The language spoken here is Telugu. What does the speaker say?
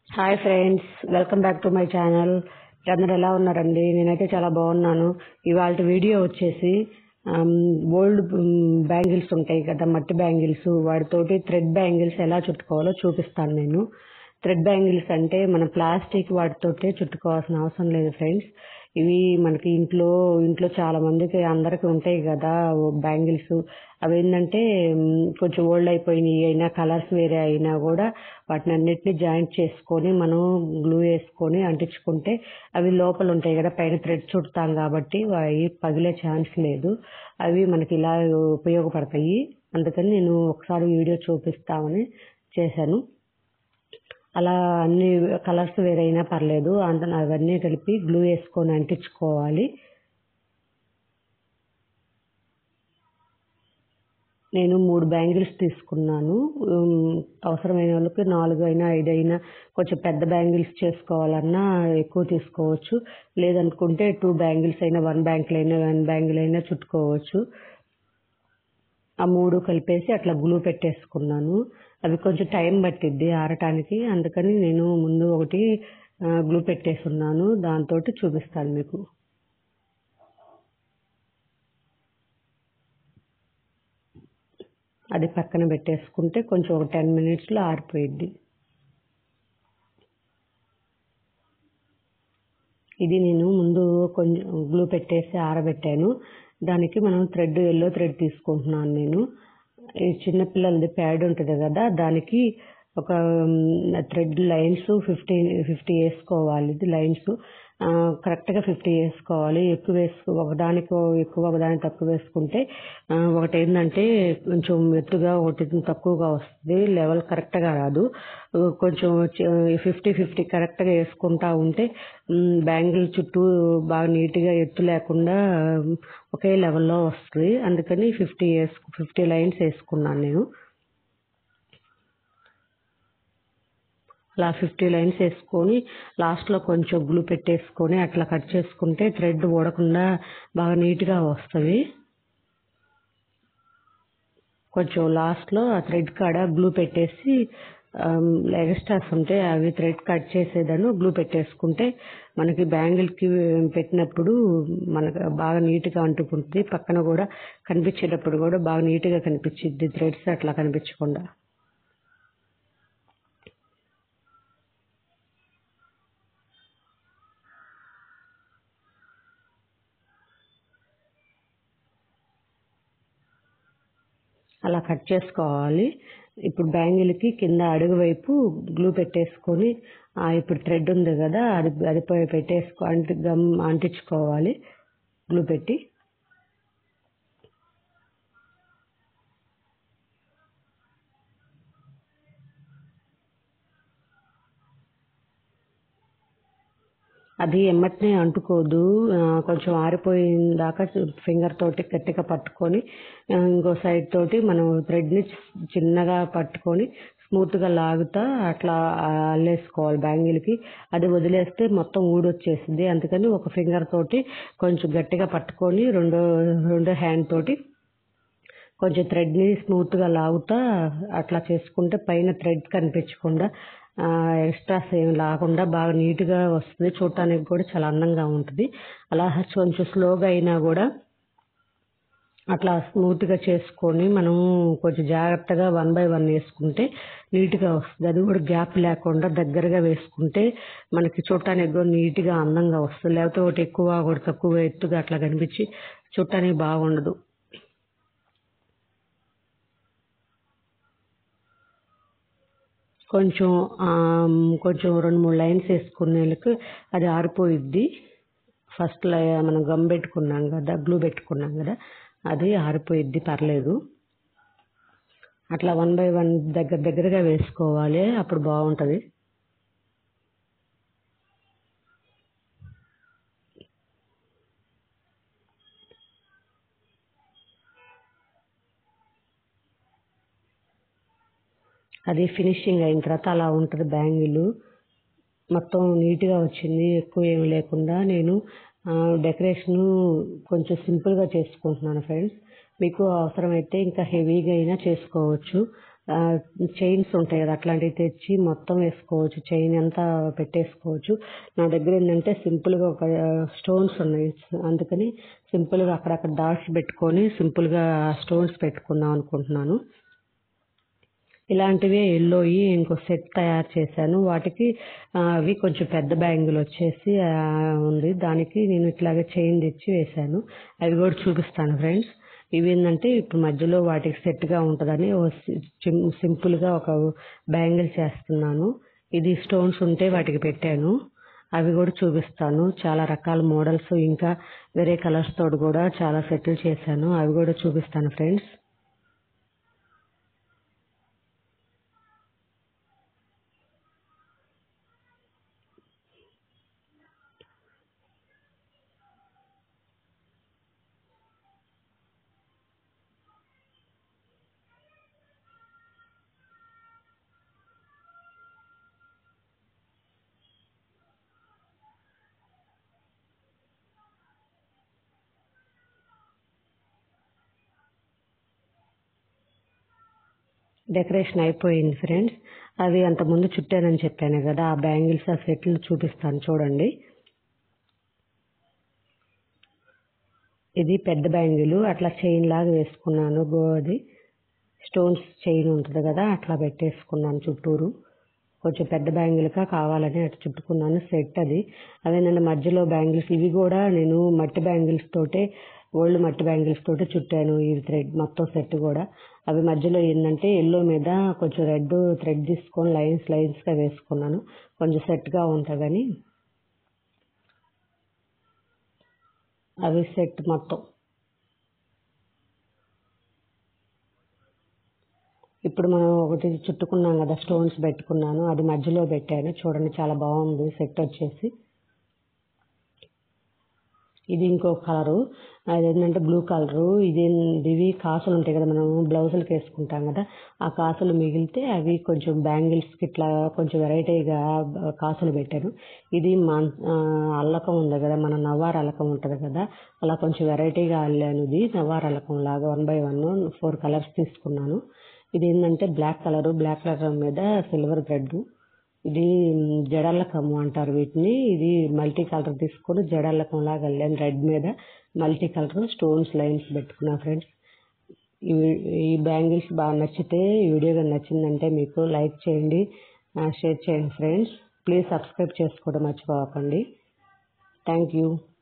hi friends welcome back to my channel అందరూ ఎలా ఉన్నారండి నేనైతే చాలా బాగున్నాను ఇవాళ వీడియో వచ్చేసి ఓల్డ్ బ్యాంగిల్స్ ఉంటాయి కదా మట్టి బ్యాంగిల్స్ వాటితోటి థ్రెడ్ బ్యాంగిల్స్ ఎలా చుట్టుకోవాలో చూపిస్తాను నేను థ్రెడ్ బ్యాంగిల్స్ అంటే మన ప్లాస్టిక్ వాటితోటే చుట్టుకోవాల్సిన అవసరం లేదు ఫ్రెండ్స్ ఇవి మనకి ఇంట్లో ఇంట్లో చాలా మందికి అందరికి ఉంటాయి కదా బ్యాంగిల్స్ అవి ఏంటంటే మ్, కొంచెం ఓల్డ్ అయిపోయినాయి అయినా కలర్స్ వేరే అయినా కూడా వాటిని అన్నిటిని జాయింట్ చేసుకొని మనం గ్లూ వేసుకొని అంటించుకుంటే అవి లోపల ఉంటాయి కదా పైన థ్రెడ్ చుడతాం కాబట్టి అవి పగిలే ఛాన్స్ లేదు అవి మనకి ఇలా ఉపయోగపడతాయి అందుకని నేను ఒకసారి వీడియో చూపిస్తామని చేశాను అలా అన్ని కలర్స్ వేరైనా పర్లేదు అంత అవన్నీ కలిపి గ్లూ వేసుకొని అంటించుకోవాలి నేను మూడు బ్యాంగిల్స్ తీసుకున్నాను ఉమ్, అవసరమైన వాళ్ళకి నాలుగు అయినా ఐదు అయినా కొంచెం పెద్ద బ్యాంగిల్స్ చేసుకోవాలన్నా ఎక్కువ తీసుకోవచ్చు లేదనుకుంటే టూ బ్యాంగిల్స్ అయినా వన్ బ్యాంగిల్ అయినా వన్ బ్యాంగిల్ అయినా చుట్టుకోవచ్చు ఆ మూడు కలిపేసి అట్లా గ్లూ పెట్టేసుకున్నాను అవి కొంచెం టైం పట్టిద్ది ఆరటానికి అందుకని నేను ముందు ఒకటి గ్లూ పెట్టేసి ఉన్నాను దాంతో చూపిస్తాను మీకు అది పక్కన పెట్టేసుకుంటే కొంచెం ఒక టెన్ మినిట్స్లో ఆరిపోయిద్ది ఇది నేను ముందు కొంచెం గ్లూ పెట్టేసి ఆరబెట్టాను దానికి మనం థ్రెడ్ ఎల్లో థ్రెడ్ తీసుకుంటున్నాను నేను ఈ చిన్నపిల్లలది ప్యాడ్ ఉంటుంది కదా దానికి ఒక థ్రెడ్ లైన్స్ ఫిఫ్టీ ఫిఫ్టీ వేసుకోవాలి ఇది లైన్స్ కరెక్ట్గా ఫిఫ్టీ వేసుకోవాలి ఎక్కువ వేసుకో ఒకదానికి ఎక్కువ ఒకదానికి తక్కువ వేసుకుంటే ఆ, ఒకటి ఏంటంటే కొంచెం ఎత్తుగా ఒకటి తక్కువగా వస్తుంది లెవెల్ కరెక్ట్గా రాదు ఆ, కొంచెం ఫిఫ్టీ ఫిఫ్టీ కరెక్ట్గా వేసుకుంటా ఉంటే బ్యాంగిల్ చుట్టూ బాగా నీట్గా ఎత్తు లేకుండా ఉమ్, ఒకే లెవెల్లో వస్తుంది అందుకని ఫిఫ్టీ వేసుకు ఫిఫ్టీ లైన్స్ వేసుకున్నాను నేను అలా ఫిఫ్టీ లైన్స్ వేసుకొని లాస్ట్లో కొంచెం గ్లూ పెట్టేసుకొని అట్లా కట్ చేసుకుంటే థ్రెడ్ ఊడకుండా బాగా నీట్గా వస్తుంది కొంచెం లాస్ట్లో ఆ థ్రెడ్ కాడ గ్లూ పెట్టేసి ఎక్స్ట్రాస్ ఉంటే అవి థ్రెడ్ కట్ చేసేదాన్ని గ్లూ పెట్టేసుకుంటే మనకి బ్యాంగిల్కి పెట్టినప్పుడు మనకు బాగా నీట్గా అంటుకుంటుంది పక్కన కూడా కనిపించేటప్పుడు కూడా బాగా నీట్గా కనిపించింది థ్రెడ్స్ అట్లా కనిపించకుండా అలా కట్ చేసుకోవాలి ఇప్పుడు బ్యాంగిల్కి కింద అడుగు వైపు గ్లూ పెట్టేసుకొని ఆ ఇప్పుడు థ్రెడ్ ఉంది కదా అది అది పై పెట్టేసుకో అంటి గమ్ అంటించుకోవాలి గ్లూ పెట్టి అది ఎమ్మటనే అంటుకోదు ఆ, కొంచెం ఆరిపోయిన దాకా ఫింగర్ తోటి గట్టిగా పట్టుకొని ఆ, ఇంకో సైడ్ తోటి మనం థ్రెడ్ని చిన్నగా పట్టుకొని స్మూత్గా లాగుతా అట్లా అల్లేసుకోవాలి బ్యాంగిల్కి అది వదిలేస్తే మొత్తం ఊడొచ్చేసింది అందుకని ఒక ఫింగర్ తోటి కొంచెం గట్టిగా పట్టుకొని రెండో రెండో హ్యాండ్ తోటి కొంచెం థ్రెడ్ని స్మూత్గా లాగుతా అట్లా చేసుకుంటే పైన థ్రెడ్ కనిపించకుండా ఎక్స్ట్రాస్ ఏమి లేకుండా బాగా నీట్గా వస్తుంది చూడటానికి కూడా చాలా అందంగా ఉంటుంది అలా కొంచెం స్లోగా అయినా కూడా అట్లా స్మూత్గా చేసుకొని మనం కొంచెం జాగ్రత్తగా వన్ బై వన్ వేసుకుంటే నీట్గా వస్తుంది అది కూడా గ్యాప్ లేకుండా దగ్గరగా వేసుకుంటే మనకి చూడటానికి కూడా నీట్గా అందంగా వస్తుంది లేకపోతే ఒకటి ఎక్కువ ఒకటి తక్కువ ఎత్తుగా అట్లా కనిపించి చూడటానికి బాగుండదు కొంచెం ఆమ్, కొంచెం రెండు మూడు లైన్స్ వేసుకునేళ్ళకి అది ఆరిపోయిద్ది ఫస్ట్ లై మనం గమ్ పెట్టుకున్నాం కదా గ్లూ పెట్టుకున్నాం కదా అది ఆరిపోయిద్ది పర్లేదు అట్లా వన్ బై వన్ దగ్గర దగ్గరగా వేసుకోవాలి అప్పుడు బాగుంటుంది అది ఫినిషింగ్ అయిన తర్వాత అలా ఉంటుంది బ్యాంగిల్ మొత్తం నీట్గా వచ్చింది ఎక్కువ ఏమి లేకుండా నేను డెకరేషన్ కొంచెం సింపుల్గా చేసుకుంటున్నాను ఫ్రెండ్స్ మీకు అవసరమైతే ఇంకా హెవీగా అయినా చేసుకోవచ్చు చైన్స్ ఉంటాయి కదా అట్లాంటివి తెచ్చి మొత్తం వేసుకోవచ్చు చైన్ అంతా పెట్టేసుకోవచ్చు నా దగ్గర ఏంటంటే సింపుల్గా ఒక స్టోన్స్ ఉన్నాయి అందుకని సింపుల్గా అక్కడక్కడ డాట్స్ పెట్టుకొని సింపుల్గా స్టోన్స్ పెట్టుకుందాం అనుకుంటున్నాను ఇలాంటివే ఎల్లోయి ఇంకో సెట్ తయారు చేశాను వాటికి అవి కొంచెం పెద్ద బ్యాంగిల్ వచ్చేసి ఉంది దానికి నేను ఇట్లాగే చైన్ తెచ్చి వేశాను అవి కూడా చూపిస్తాను ఫ్రెండ్స్ ఇవి ఏంటంటే ఇప్పుడు మధ్యలో వాటికి సెట్గా ఉంటుందని సింపుల్గా ఒక బ్యాంగిల్ చేస్తున్నాను ఇది స్టోన్స్ ఉంటే వాటికి పెట్టాను అవి కూడా చూపిస్తాను చాలా రకాల మోడల్స్ ఇంకా వేరే కలర్స్ తోటి కూడా చాలా సెటిల్ చేశాను అవి కూడా చూపిస్తాను ఫ్రెండ్స్ డెకరేషన్ అయిపోయింది ఫ్రెండ్స్ అది అంతకుముందు చుట్టానని చెప్పాను కదా ఆ బ్యాంగిల్స్ ఆ సెట్లు చూపిస్తాను చూడండి ఇది పెద్ద బ్యాంగిల్ అట్లా చైన్ లాగా వేసుకున్నాను అది స్టోన్స్ చైన్ ఉంటుంది కదా అట్లా పెట్టేసుకున్నాను చుట్టూరు కొంచెం పెద్ద బ్యాంగిల్గా కావాలని అటు చుట్టుకున్నాను సెట్ అది అదేనండి మధ్యలో బ్యాంగిల్స్ ఇవి కూడా నేను మట్టి బ్యాంగిల్స్ తోటే ఓల్డ్ మట్టి బ్యాంగిల్స్ తోటి చుట్టాను ఈ థ్రెడ్ మొత్తం సెట్ కూడా అవి మధ్యలో ఏంటంటే ఎల్లో మీద కొంచెం రెడ్ థ్రెడ్ తీసుకొని లైన్స్ లైన్స్గా వేసుకున్నాను కొంచెం సెట్గా ఉంటుందని అవి సెట్ మొత్తం ఇప్పుడు మనం ఒకటి చుట్టుకున్నాం కదా స్టోన్స్ పెట్టుకున్నాను అది మధ్యలో పెట్టాను చూడండి చాలా బాగుంది సెట్ వచ్చేసి ఇది ఇంకో కలరు అది ఏంటంటే బ్లూ కలరు ఇది ఇవి కాసులు ఉంటాయి కదా మనం బ్లౌజులకు వేసుకుంటాం కదా ఆ కాసులు మిగిలితే అవి కొంచెం బ్యాంగిల్స్కి ఇట్లా కొంచెం వెరైటీగా కాసులు పెట్టాను ఇది మా అల్లకం ఉంది కదా మన నవ్వారు అల్లకం ఉంటుంది కదా అలా కొంచెం వెరైటీగా అల్లాను ఇది నవ్వారు అల్లకం లాగా one by one four colours తీసుకున్నాను ఇది ఏంటంటే బ్లాక్ కలరు బ్లాక్ కలర్ మీద సిల్వర్ థ్రెడ్ ఇది జడల్లకము అంటారు వీటిని ఇది మల్టీ కలర్ తీసుకొని జడల్లకం లాగా వెళ్ళాను రెడ్ మీద మల్టీ కలర్ స్టోన్స్ లైన్స్ పెట్టుకున్నా ఫ్రెండ్స్ ఈ బ్యాంగిల్స్ బాగా నచ్చితే ఈ వీడియో కానీ నచ్చిందంటే మీకు లైక్ చేయండి షేర్ చేయండి ఫ్రెండ్స్ ప్లీజ్ సబ్స్క్రైబ్ చేసుకోవడం మర్చిపోకండి థ్యాంక్ యూ